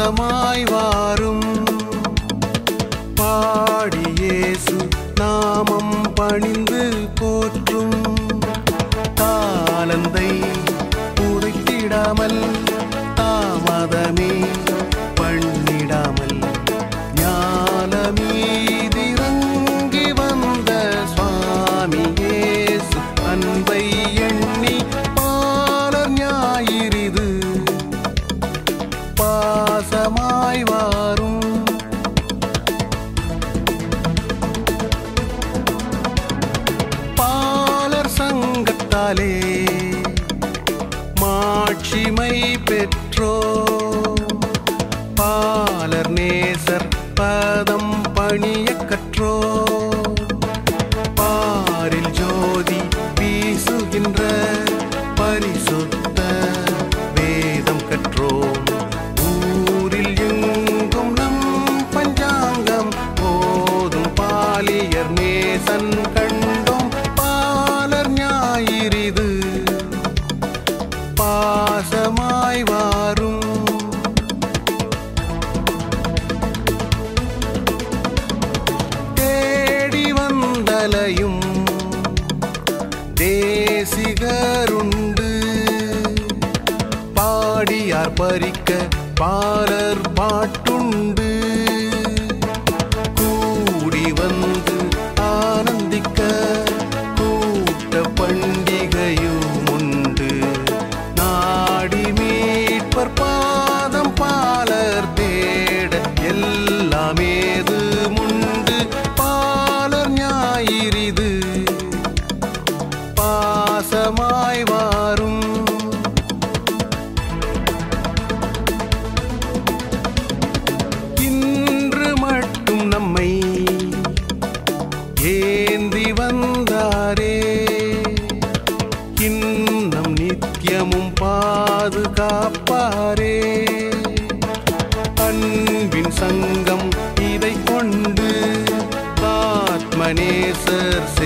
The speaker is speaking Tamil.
பாசமாய் வாரும் பாடியேசு நாமம் பணிந்து போற்றும் தாளந்தை உடைத்திடாமல் தாமதமே பண்ணிடாமல் ஞானமீதிறங்கி வந்த சுவாமி இயேசு அன்பை எண்ணி பாலர் ஞாயிறிது பாசமாய் வாரும் பாலர் சங்கத்தாலே மாட்சிமை பெற்றோ பாலர் நேசர் பதம் பணிய கற்றோ பாரில் ஜோதி வீசுகின்ற பரிசுத்த வேதம் கற்றோம் ஊரில் எங்கும் நம் பஞ்சாங்கம் போதும் பாலியர் நேசன் கண்டோம் பாலர் ஞாயிறிது பாசமாய் வாரும் தேடி வந்தலையும் தேசிகருண்டு பாடியார் பறிக்க பாலர் பாட்டுண்டு கூடி வந்து ஆனந்திக்க கூட்ட பண்டிகையும் உண்டு நாடி மீட்பர் பாதம் பாலர் தேட எல்லாமேது முண்டு பாலர் ஞாயிறிது பாசமாய் வாரும் இன்று மட்டும் நம்மை ஏந்தி வந்தாரே இன்னம் நித்தியமும் பாதுகாப்பாரே அன்பின் சங்கம் இதை கொண்டு ஆத்மநேசர்